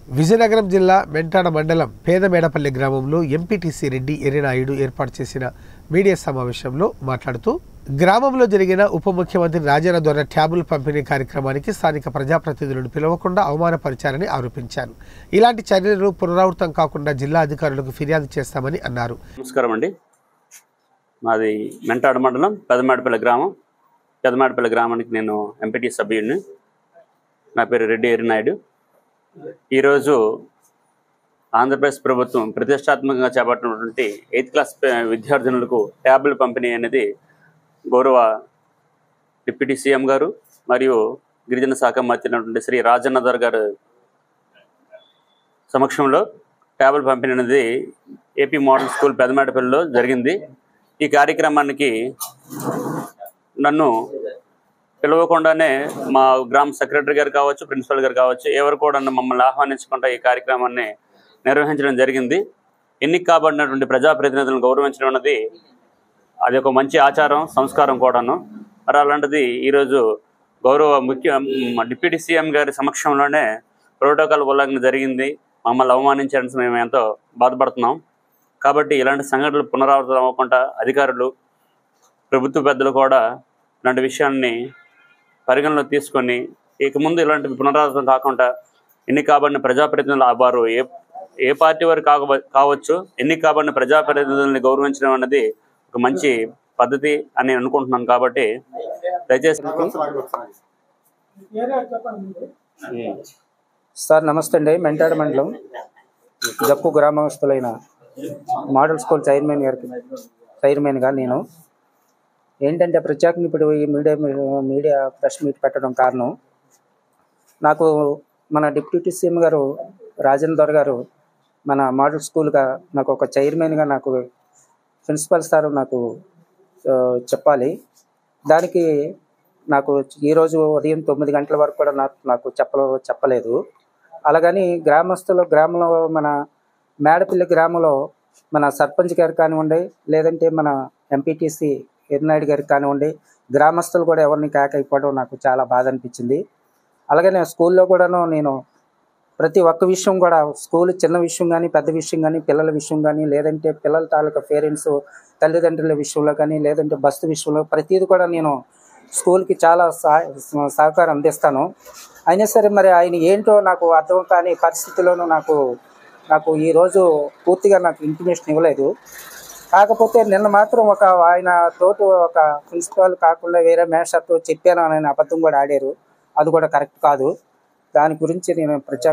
విజయనగరం జిల్లా మెంటాడ మండలం పేదమేడపల్లి గ్రామంలో ఎంపీటీసీ రెడ్డి ఎర్రినాయుడు ఏర్పాటు చేసిన మీడియా సమావేశంలో మాట్లాడుతూ గ్రామంలో జరిగిన ఉప ముఖ్యమంత్రి రాజన్న ద్వారా ట్యాబుల్ పంపిణీ కార్యక్రమానికి స్థానిక ప్రజాప్రతినిధులను పిలవకుండా అవమానపరిచారని ఆరోపించారు ఇలాంటి చర్యలు పునరావృతం కాకుండా జిల్లా అధికారులకు ఫిర్యాదు చేస్తామని అన్నారు నమస్కారం అండి మాది మెంటాడు మండలం పెదమాడిపల్లి గ్రామం పెదమాడిపల్లి గ్రామానికి నేను ఎంపీటీ సభ్యుడిని నా పేరు రెడ్డి ఎరినాయుడు ఈరోజు ఆంధ్రప్రదేశ్ ప్రభుత్వం ప్రతిష్టాత్మకంగా చేపట్టినటువంటి ఎయిత్ క్లాస్ ప- విద్యార్థినులకు ట్యాబ్లు పంపిణీ అనేది గౌరవ డిప్యూటీ సీఎం గారు మరియు గిరిజన శాఖ మంత్రి అయినటువంటి శ్రీ రాజన్నదర్ గారు సమక్షంలో ట్యాబుల్ పంపిణీ అనేది ఏపీ మోడల్ స్కూల్ పెదమేడపల్లిలో జరిగింది ఈ కార్యక్రమానికి నన్ను పిలవకుండానే మా గ్రామ సెక్రటరీ గారు కావచ్చు ప్రిన్సిపల్ గారు కావచ్చు ఎవరు కూడా మమ్మల్ని ఆహ్వానించకుండా ఈ కార్యక్రమాన్ని నిర్వహించడం జరిగింది ఎన్నిక కాబడినటువంటి ప్రజాప్రతినిధులను గౌరవించడం అన్నది అది ఒక మంచి ఆచారం సంస్కారం కూడాను మరి అలాంటిది ఈరోజు గౌరవ ముఖ్య మ్, డిప్యూటీ సీఎం గారి సమక్షంలోనే ప్రోటోకాల్ ఉల్లంఘన జరిగింది మమ్మల్ని అవమానించడానికి మేము ఎంతో బాధపడుతున్నాం కాబట్టి ఇలాంటి సంఘటనలు పునరావృతం అవ్వకుండా అధికారులు ప్రభుత్వ పెద్దలు కూడా ఇలాంటి విషయాన్ని పరిగణలో తీసుకొని ఇక ముందు ఇలాంటి పునరావృతం కాకుండా ఎన్నిక కాబడిన ప్రజాప్రతినిధులు వారు ఏ ఏ పార్టీ వారు కాక కావచ్చు ఎన్నిక కాబడిన ప్రజాప్రతినిధుల్ని గౌరవించడం అనేది ఒక మంచి పద్ధతి అని నేను అనుకుంటున్నాను కాబట్టి దయచేసి సార్ నమస్తే అండి మెంటాడ మండలం జక్కు గ్రామస్తులైన మోడల్ స్కూల్ చైర్మన్ గారికి చైర్మన్గా నేను ఏంటంటే ప్రత్యేకంగా ఇప్పుడు ఈ మీడియా మీడియా ప్రెస్ మీట్ పెట్టడం కారణం నాకు మన డిప్యూటీ సీఎం గారు రాజేందర్ గారు మన మోడల్ స్కూల్గా నాకు ఒక చైర్మన్గా నాకు ప్రిన్సిపల్ సార్ నాకు ఆ, చెప్పాలి దానికి నాకు ఈరోజు ఉదయం తొమ్మిది గంటల వరకు కూడా నాకు నాకు చెప్ప చెప్పలేదు అలాగని గ్రామస్తులు గ్రామంలో మన మేడపల్లి గ్రామంలో మన సర్పంచ్ గారు కానివ్వండి లేదంటే మన ఎంపీటీసీ ఎర్నాయుడు గారికి కానివ్వండి గ్రామస్తులు కూడా ఎవరిని కాకైపోవడం నాకు చాలా బాధ అనిపించింది అలాగే నేను స్కూల్లో కూడాను నేను ప్రతి ఒక్క విషయం కూడా స్కూల్ చిన్న విషయం కానీ పెద్ద విషయం కానీ పిల్లల విషయం కానీ లేదంటే పిల్లల తాలూకా పేరెంట్స్ తల్లిదండ్రుల విషయంలో కానీ లేదంటే బస్సు విషయంలో ప్రతిదీ కూడా నేను స్కూల్కి చాలా సహ- సహకారం అందిస్తాను అయినా సరే మరి ఆయన ఏంటో నాకు అర్థం కాని పరిస్థితిలోనూ నాకు నాకు ఈరోజు పూర్తిగా నాకు ఇంటిమేషన్ ఇవ్వలేదు కాకపోతే నిన్న మాత్రం ఒక ఆయన తోటి ఒక ప్రిన్సిపాల్ కాకుండా వేరే మేషర్తో చెప్పాను అని అబద్ధం కూడా ఆడారు అది కూడా కరెక్ట్ కాదు దాని గురించి నేను ప్రత్యేక